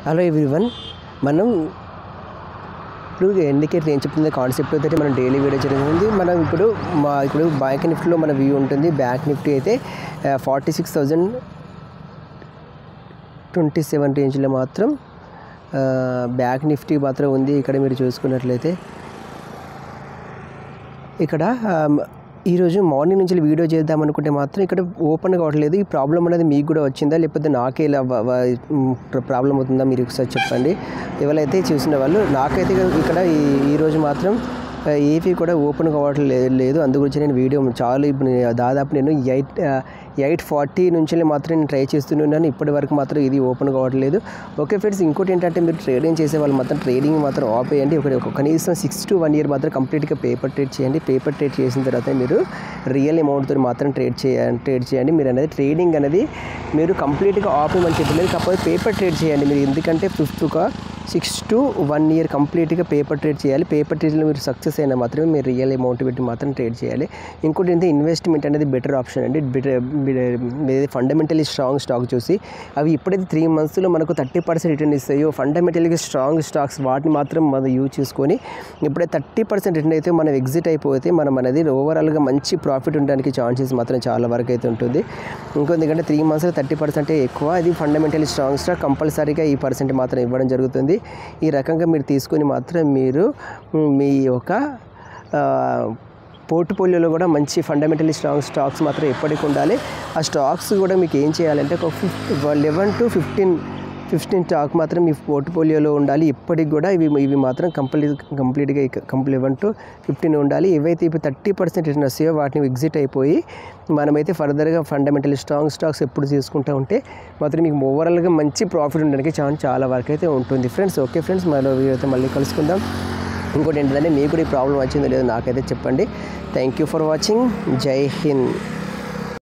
hello everyone మనం ఇప్పుడు indicator ఏం చెప్తుంది కాన్సెప్ట్ అయితే మనం డైలీ వీడియో జరుగుతుంది మనం ఇప్పుడు మా ఇప్పుడు బ్యాంక్ నిఫ్టీలో మన వ్యూ ఉంటుంది బ్యాంక్ నిఫ్టీ అయితే forty six thousand twenty seven రేంజ్లో మాత్రం బ్యాంక్ నిఫ్టీ మాత్రం ఉంది ఇక్కడ మీరు చూసుకున్నట్లయితే ఇక్కడ ఆమ్, ఈరోజు మార్నింగ్ నుంచి వీడియో చేద్దాం అనుకుంటే మాత్రం ఇక్కడ ఓపెన్ కావట్లేదు ఈ ప్రాబ్లం అనేది మీకు కూడా వచ్చిందా లేకపోతే నాకే ఇలా వ- వ- మ్, ప్రాబ్లం అవుతుందా మీరు ఒకసారి చెప్పండి ఎవరైతే చూసిన వాళ్ళు నాకైతే ఇక్కడ ఈ- ఈరోజు మాత్రం ఆ, ఏపీ కూడా ఓపెన్ కావట్లేదు లేదు అందు గురించి నేను వీడియో చాలా ఇప్పుడు నేను దాదాపు నేను ఎయిట్ ఎయిట్ ఫార్టీ నుంచి మాత్రం నేను ట్రై చేస్తున్నాను ఇప్పటి వరకు మాత్రం ఇది ఓపెన్ కావట్లేదు ఓకే ఫ్రెండ్స్ ఇంకోటి ఏంటంటే మీరు ట్రేడింగ్ చేసే వాళ్ళు మాత్రం ట్రేడింగ్ మాత్రం ఆఫ్ చేయండి ఒక ఒక కనీసం సిక్స్ టు వన్ ఇయర్ మాత్రం కంప్లీట్గా పేపర్ ట్రేడ్ చేయండి పేపర్ ట్రేడ్ చేసిన తర్వాత మీరు రియల్ అమౌంట్తో మాత్రం ట్రేడ్ చేయండి ట్రేడ్ చేయండి మీరు అనేది ట్రేడింగ్ అనేది మీరు కంప్లీట్గా ఆఫ్ చేయమని చెప్పలేదు కాకపోతే పేపర్ ట్రేడ్ చేయండి మీరు ఎందుకంటే ఫిఫ్త్గా సిక్స్ టు వన్ ఇయర్ కంప్లీట్గా పేపర్ ట్రేడ్ చేయాలి పేపర్ ట్రేడ్లో మీరు సక్సెస్ అయినా మాత్రమే మీరు రియల్ అమౌంట్ పెట్టి మాత్రం ట్రేడ్ చేయాలి ఇంకోటి ఏంటంటే ఇన్వెస్ట్మెంట్ అనేది బెటర్ ఆప్షన్ అండి ఫండమెంటలీ స్ట్రాంగ్ స్టాక్ చూసి అవి ఇప్పుడైతే త్రీ మంత్స్లో మనకు థర్టీ పర్సెంట్ రిటర్న్ ఇస్తాయో ఫండమెంటల్గా స్ట్రాంగ్ స్టాక్స్ వాటిని మాత్రం మనం యూజ్ చేసుకొని ఇప్పుడే థర్టీ పర్సెంట్ రిటర్న్ అయితే మనం ఎగ్జిట్ అయిపోతే మనం అనేది ఓవరాల్గా మంచి ప్రాఫిట్ ఉండడానికి ఛాన్సెస్ మాత్రం చాలా వరకు అయితే ఉంటుంది ఇంకో ఎందుకంటే త్రీ మంత్స్లో థర్టీ పర్సెంటే ఎక్కువ ఇది ఫండమెంటలీ స్ట్రాంగ్ స్టాక్ కంపల్సరీగా ఈ పర్సెంట్ మాత్రం ఇవ్వడం జరుగుతుంది ఈ రకంగా మీరు తీసుకొని మాత్రం మీరు మ్, మీ యొక్క ఆ, పోర్ట్ఫోలియోలో కూడా మంచి ఫండమెంటలీ స్ట్రాంగ్ స్టాక్స్ మాత్రం ఎప్పటికి ఉండాలి ఆ స్టాక్స్ కూడా మీకు ఏం చేయాలంటే ఒక ఫిఫ్ eleven to fifteen fifteen stock మాత్రం మీ పోర్ట్ఫోలియోలో ఉండాలి ఇప్పటికి కూడా ఇవి ఇవి మాత్రం కంప్లీట్ కంప్లీట్గా కంప్లీట్ లెవెన్ టు ఫిఫ్టీన్ ఉండాలి ఏవైతే ఇప్పుడు థర్టీ పర్సెంట్ రిటర్న్ వస్తాయో వాటిని ఎగ్జిట్ అయిపోయి మనమైతే ఫర్దర్గా ఫండమెంటల్ స్ట్రాంగ్ స్టాక్స్ ఎప్పుడు తీసుకుంటూ ఉంటే మాత్రం మీకు ఓవరాల్గా మంచి ప్రాఫిట్ ఉండడానికి ఛాన్స్ చాలా వరకు అయితే ఉంటుంది ఫ్రెండ్స్ ఓకే ఫ్రెండ్స్ మరో వీడియో అయితే మళ్ళీ కలుసుకుందాం ఇంకోటి ఏంటంటే మీకు కూడా ఈ ప్రాబ్లం వచ్చిందో లేదో నాకైతే చెప్పండి థ్యాంక్ యూ ఫర్ వాచింగ్ జై హింద్